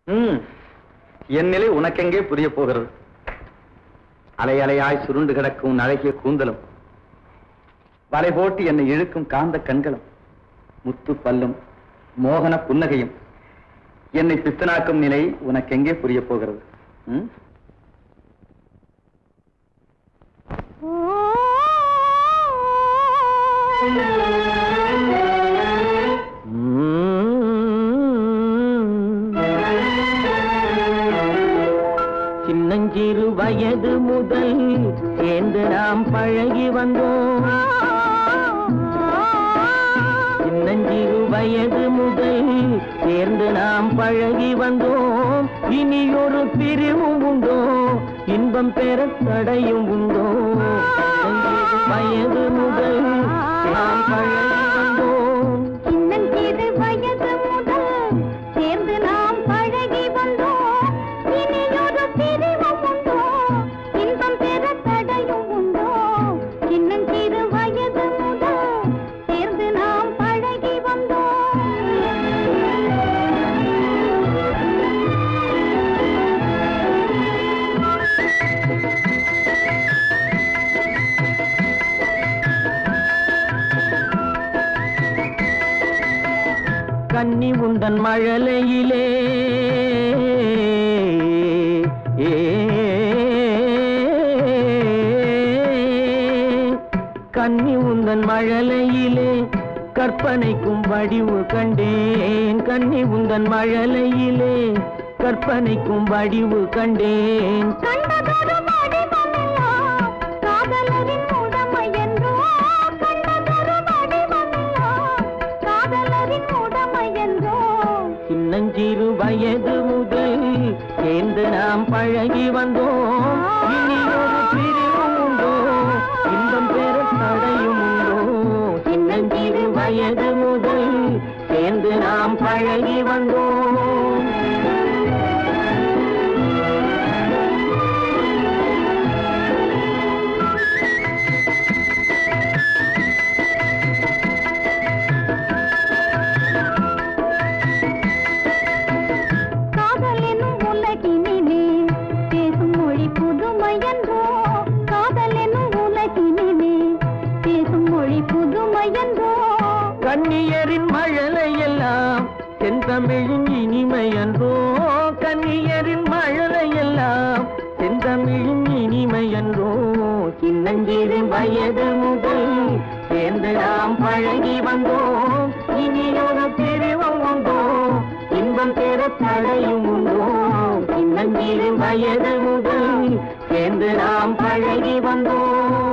ம் என் நிலை உனக்கெங்கே புரிய போகிறது அலை அலையாய் சுருண்டு கிடக்கும் உன் அழகிய கூந்தலும் வலை போட்டு என்னை இழுக்கும் காந்த கண்களும் முத்து பல்லும் மோகன புன்னகையும் என்னை பித்தனாக்கும் நிலை உனக்கெங்கே புரிய போகிறது ம்? சின்னஞ்சிறு வயது முதல் சேர்ந்து நாம் பழகி வந்தோம் சின்னஞ்சிறு வயது முதல் சேர்ந்து நாம் பழகி வந்தோம் இனி ஒரு பிரிவும் உண்டோ இன்பம் பெற தடையும் உண்டோ சின்னஞ்சிறு வயது முதல் நாம் பழகி வந்தோம் சின்னஞ்சிறு வயது முதல் சேர்ந்து நாம் பழகி வந்தோம் இனியொரு பிரிவும் உண்டோ இன்பம் பெற தடையும் உண்டோ சின்னஞ்சிறு வயது முதல் சேர்ந்து நாம் பழகி கன்னி உந்தன் மழலையிலே ஏ கன்னி உந்தன் மழலையிலே கற்பனைக்கும் வடிவு கண்டேன் கன்னி உந்தன் மழலையிலே கற்பனைக்கும் வடிவு கண்டேன் கண்டதொரு வடிவமெல்லாம் காதலரின் உடமை என்றோ கண்டதொரு வடிவமெல்லாம் காதலரின் உடமை என்றோ சின்னஞ்சிறு வயது முதல் சேர்ந்து நாம் பழகி வந்தோம் இனி ஒரு பிரிவும் உண்டோ இன்பம் பெற தடையும் உண்டோ சின்னஞ்சிறு வயது முதல் சேர்ந்து நாம் பழகி வந்தோம் காதல் எனும் உலகினிலே பேசும் மொழி புதுமை என்றோ காதல் எனும் உலகினிலே பேசும் மொழி புதுமை என்றோ கண்ணியரின் மழலை எல்லாம் செந்தமிழின் இனிமை என்றோ கண்ணியரின் மழலை எல்லாம் செந்தமிழின் இனிமை என்றோ சின்னஞ்சிறு வயது முதல் சேர்ந்து நாம் பழகி வந்தோம் இனி ஒரு பிரிவும் உண்டோ இன்பம் பெற தடையும் உண்டோ சின்னஞ்சிறு வயது முதல் சேர்ந்து நாம் பழகி வந்தோம்